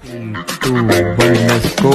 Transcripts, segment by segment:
two, one, let's go.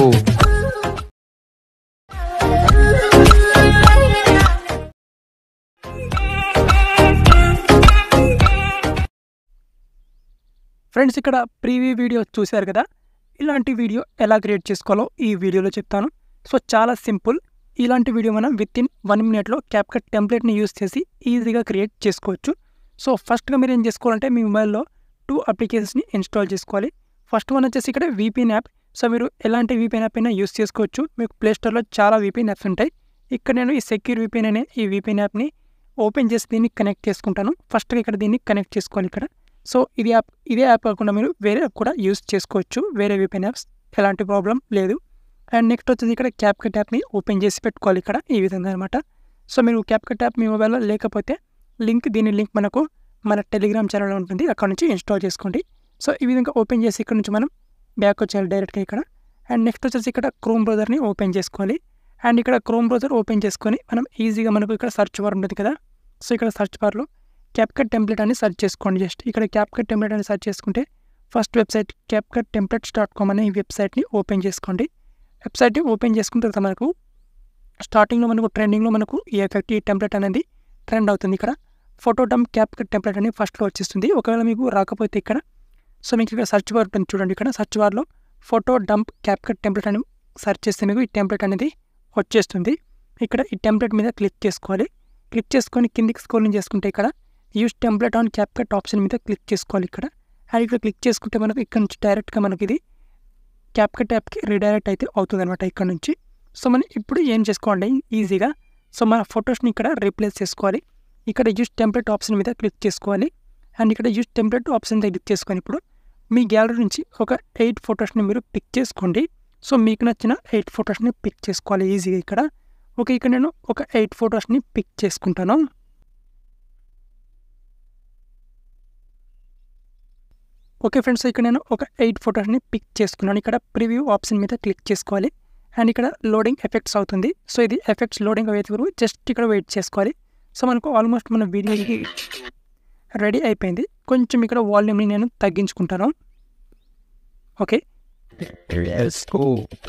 Friends ఇక్కడ preview video చూశారు కదా ఇలాంటి వీడియో ఎలా క్రియేట్ చేసుకోవాలో ఈ వీడియోలో చెప్తాను సో చాలా సింపుల్ ఇలాంటి వీడియో మనం విత్ ఇన్ వన్ మినిట్లో క్యాప్కట్ టెంప్లెట్ని యూస్ చేసి ఈజీగా క్రియేట్ చేసుకోవచ్చు సో ఫస్ట్గా మీరు ఏం చేసుకోవాలంటే మీ మొబైల్లో టూ అప్లికేషన్స్ని ఇన్స్టాల్ చేసుకోవాలి ఫస్ట్ వన్ వచ్చేసి ఇక్కడ వీపీఎన్ యాప్ సో మీరు ఎలాంటి వీపీఎన్ యాప్ అయినా యూస్ చేసుకోవచ్చు మీకు ప్లేస్టోర్లో చాలా వీపీఎన్ యాప్స్ ఉంటాయి ఇక్కడ నేను ఈ సెక్యూర్ వీపీఎన్ అనే ఈ వీపీఎన్ యాప్ని ఓపెన్ చేసి దీన్ని కనెక్ట్ చేసుకుంటాను ఫస్ట్గా ఇక్కడ దీన్ని కనెక్ట్ చేసుకోవాలి ఇక్కడ సో ఇది యాప్ ఇదే యాప్ కాకుండా మీరు వేరే యాప్ కూడా యూస్ చేసుకోవచ్చు వేరే వీపీఎన్ యాప్స్ ఎలాంటి ప్రాబ్లం లేదు అండ్ నెక్స్ట్ వచ్చేసి ఇక్కడ క్యాప్కట్ యాప్ని ఓపెన్ చేసి పెట్టుకోవాలి ఇక్కడ ఈ విధంగా అనమాట సో మీరు క్యాప్కట్ యాప్ మీ మొబైల్లో లేకపోతే లింక్ దీని లింక్ మనకు మన టెలిగ్రామ్ ఛానల్లో ఉంటుంది అక్కడ నుంచి ఇన్స్టాల్ చేసుకోండి సో ఈ విధంగా ఓపెన్ చేసి ఇక్కడ నుంచి మనం బ్యాక్ వచ్చేయాలి డైరెక్ట్గా ఇక్కడ అండ్ నెక్స్ట్ వచ్చేసి ఇక్కడ క్రోమ్ బ్రౌజర్ని ఓపెన్ చేసుకోవాలి అండ్ ఇక్కడ క్రోమ్ బ్రౌజర్ ఓపెన్ చేసుకొని మనం ఈజీగా మనకు ఇక్కడ సర్చ్ బార్ ఉంటుంది కదా సో ఇక్కడ సర్చ్ బార్లో క్యాప్కట్ టెంప్లెట్ అని సెర్చ్ చేసుకోండి జస్ట్ ఇక్కడ క్యాప్కట్ టెంప్లెట్ అని సెర్చ్ చేసుకుంటే first website CapCut templates dot com అనే ఈ వెబ్సైట్ని ఓపెన్ చేసుకోండి వెబ్సైట్ని ఓపెన్ చేసుకున్న తర్వాత మనకు స్టార్టింగ్లో మనకు ట్రెండింగ్లో మనకు ఈ ఎఫెక్ట్ ఈ టెంప్లెట్ అనేది ట్రెండ్ అవుతుంది ఇక్కడ ఫోటో డంప్ క్యాప్కట్ టెంప్లెట్ అని ఫస్ట్లో వచ్చేస్తుంది ఒకవేళ మీకు రాకపోతే ఇక్కడ సో మీకు ఇక్కడ సర్చ్ బార్ ఉంటుంది చూడండి ఇక్కడ సర్చ్ బార్లో ఫోటో డంప్ క్యాప్కట్ టెంప్లెట్ అని సెర్చ్ చేస్తే మీకు ఈ టెంప్లెట్ అనేది వచ్చేస్తుంది ఇక్కడ ఈ టెంప్లెట్ మీద క్లిక్ చేసుకోవాలి క్లిక్ చేసుకొని కిందికి స్క్రోలింగ్ చేసుకుంటే ఇక్కడ use template on CapCut option మీద క్లిక్ చేసుకోవాలి ఇక్కడ అండ్ ఇక్కడ క్లిక్ చేసుకుంటే మనకు ఇక్కడ నుంచి డైరెక్ట్గా మనకి ఇది క్యాప్కట్ యాప్కి రీడైరెక్ట్ అయితే అవుతుంది అనమాట ఇక్కడ నుంచి సో మనం ఇప్పుడు ఏం చేసుకోండి ఈజీగా సో మన ఫొటోస్ని ఇక్కడ రీప్లేస్ చేసుకోవాలి ఇక్కడ యూస్ టెంప్లెట్ ఆప్షన్ మీద క్లిక్ చేసుకోవాలి అండ్ ఇక్కడ యూస్ టెంప్లెట్ ఆప్షన్ మీద క్లిక్ చేసుకొని ఇప్పుడు మీ గ్యాలరీ నుంచి ఒక ఎయిట్ ఫొటోస్ని మీరు పిక్ చేసుకోండి సో మీకు నచ్చిన ఎయిట్ ఫొటోస్ని పిక్ చేసుకోవాలి ఈజీగా ఇక్కడ ఓకే ఇక్కడ నేను ఒక ఎయిట్ ఫొటోస్ని పిక్ చేసుకుంటాను ఓకే ఫ్రెండ్స్ ఇక్కడ నేను ఒక ఎయిట్ ఫొటోస్ని పిక్ చేసుకున్నాను ఇక్కడ ప్రివ్యూ ఆప్షన్ మీద క్లిక్ చేసుకోవాలి అండ్ ఇక్కడ లోడింగ్ ఎఫెక్ట్స్ అవుతుంది సో ఇది ఎఫెక్ట్స్ లోడింగ్ అయ్యే వరకు జస్ట్ ఇక్కడ వెయిట్ చేసుకోవాలి సో మనకు ఆల్మోస్ట్ మన వీడియోకి రెడీ అయిపోయింది కొంచెం ఇక్కడ వాల్యూమ్ని నేను తగ్గించుకుంటాను ఓకే Let's go.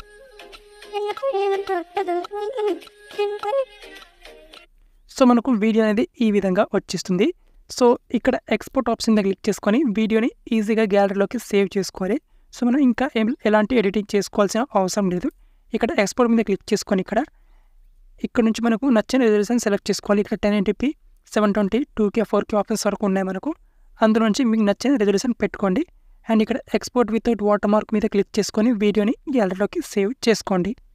సో మనకు వీడియో అనేది ఈ విధంగా వచ్చేస్తుంది సో ఇక్కడ ఎక్స్పోర్ట్ ఆప్షన్ మీద క్లిక్ చేసుకొని వీడియోని ఈజీగా గ్యాలరీలోకి సేవ్ చేసుకోవాలి సో మనం ఇంకా ఏం ఎలాంటి ఎడిటింగ్ చేసుకోవాల్సిన అవసరం లేదు ఇక్కడ ఎక్స్పోర్ట్ మీద క్లిక్ చేసుకొని ఇక్కడ ఇక్కడ నుంచి మనకు నచ్చిన రెజల్యూషన్ సెలెక్ట్ చేసుకోవాలి ఇక్కడ ten eighty p seven twenty two K four K options వరకు ఉన్నాయి మనకు అందులో నుంచి మీకు నచ్చిన రెజల్యూషన్ పెట్టుకోండి అండ్ ఇక్కడ ఎక్స్పోర్ట్ వితౌట్ వాటర్ మార్క్ మీద క్లిక్ చేసుకొని వీడియోని గ్యాలరీలోకి సేవ్ చేసుకోండి